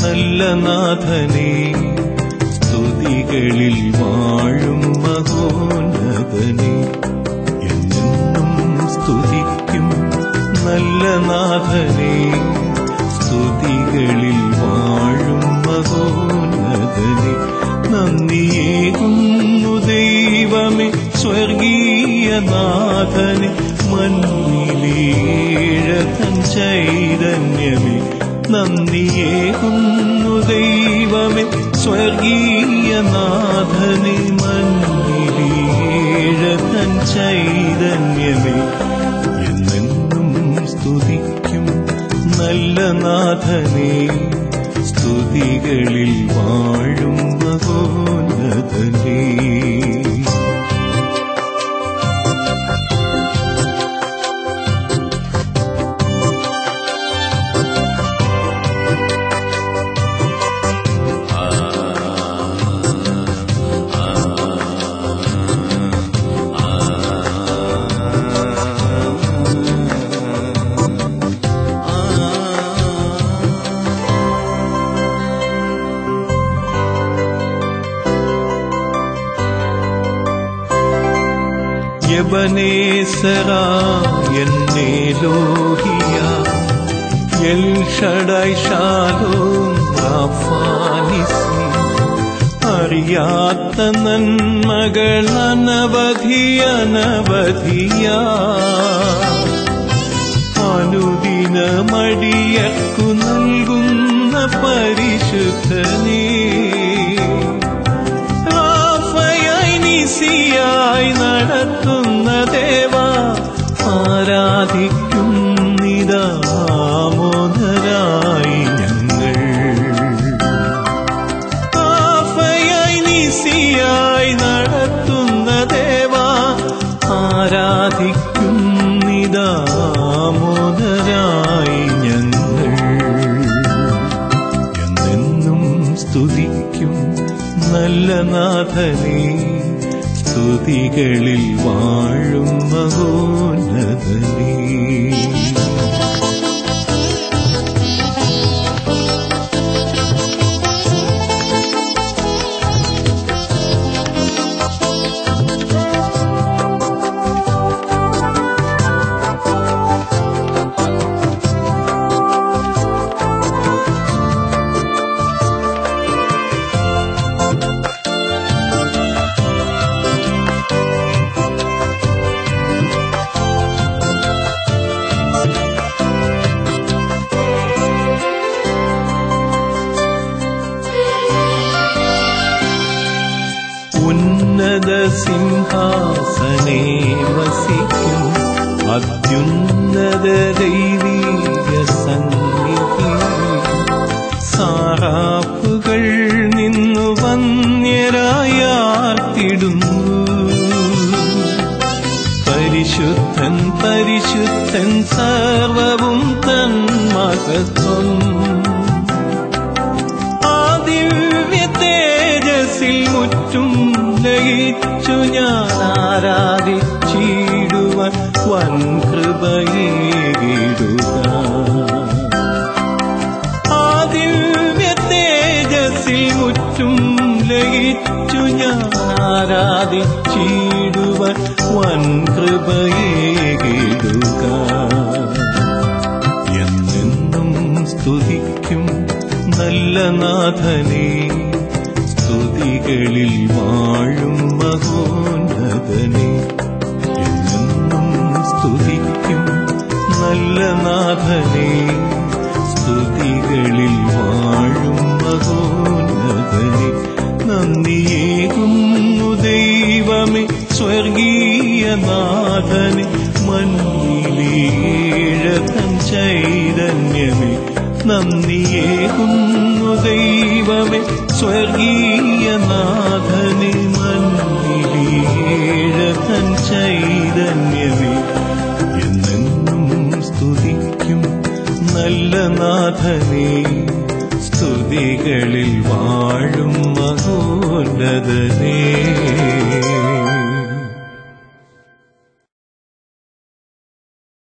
നല്ല നാഥനെ സ്തുതികളിൽ വാഴും മഹോന്നതനെ എന്നെന്നും സ്തുതിക്കും നല്ല നാഥനെ സ്തുതികളിൽ വാഴും മഹോന്നതനെ നന്ദിയേകുന്നു ദൈവമേ സ്വർഗീയ നാഥനെ മണ്ണിലേഴതൻ ചൈതന്യമേ നന്ദിയേകുന്നു ദൈവമേ സ്വർഗീയ നാഥനെ മണ്ണിലേഴതൻ ചൈതന്യമേ എന്നെന്നും സ്തുതിക്കും നല്ല നാഥനെ സ്തുതികളിൽ വാഴും മഹോന്നതനേ യബനേസര എന്നെ ലോഹിയ എൽ ഷഡായ് ഷാലോം റാഫാനിസി അറിയാത്ത നന്മകൾ അനവധി അനവധിയ അനുദിനമടിയക്കു നൽകുന്ന പരിശുദ്ധനേ റാഫയായി നിസിയായി നടത്തുന്ന ദേവ ആരാധിക്കും നിതാമോദരായി ഞങ്ങൾ റാഫയായി നിസിയായി നടത്തുന്ന ദേവ ആരാധിക്കും നിതാമോദരായി ഞങ്ങൾ എന്നെന്നും സ്തുതിക്കും നല്ല നാഥനെ സ്തുതികളിൽ വാഴും മഹോന്നതനേ ഉന്നത സിംഹാസനേ വസിക്കും അത്യുന്നത ദൈവീക സന്നിധി സാറാപ്പുകൾ നിന്നു വന്യരായാർത്തിടുന്നു പരിശുദ്ധൻ പരിശുദ്ധൻ സർവവും തൻ മഹത്വം ആ ദിവ്യ തേജസ്സിൽ മുറ്റും ലയിച്ചു ഞാൻ ആരാധിച്ചിടുവാൻ വൻ കൃപയേകിടുക ആ ദിവ്യ തേജസ്സിൽ മുറ്റും ലയിച്ചു ഞാൻ ആരാധിച്ചിടുവാൻ വൻ കൃപയേകിടുക എന്നെന്നും സ്തുതിക്കും നല്ല നാഥനെ സ്തുതികളിൽ വാഴും മഹോന്നതനെ എന്നെന്നും സ്തുതിക്കും നല്ല നാഥനെ സ്തുതികളിൽ വാഴും മഹോന്നതനെ നന്ദിയേകുന്നു ദൈവമേ സ്വർഗീയ നാഥനെ മണ്ണിലേഴതൻ ചൈതന്യമേ നന്ദിയേകുന്നു ദൈവമേ സ്വർഗീയ നാഥനെ മണ്ണിലേഴതൻ ചൈതന്യമേ എന്നെന്നും സ്തുതിക്കും നല്ല നാഥനെ സ്തുതികളിൽ വാഴും മഹോന്നതനേ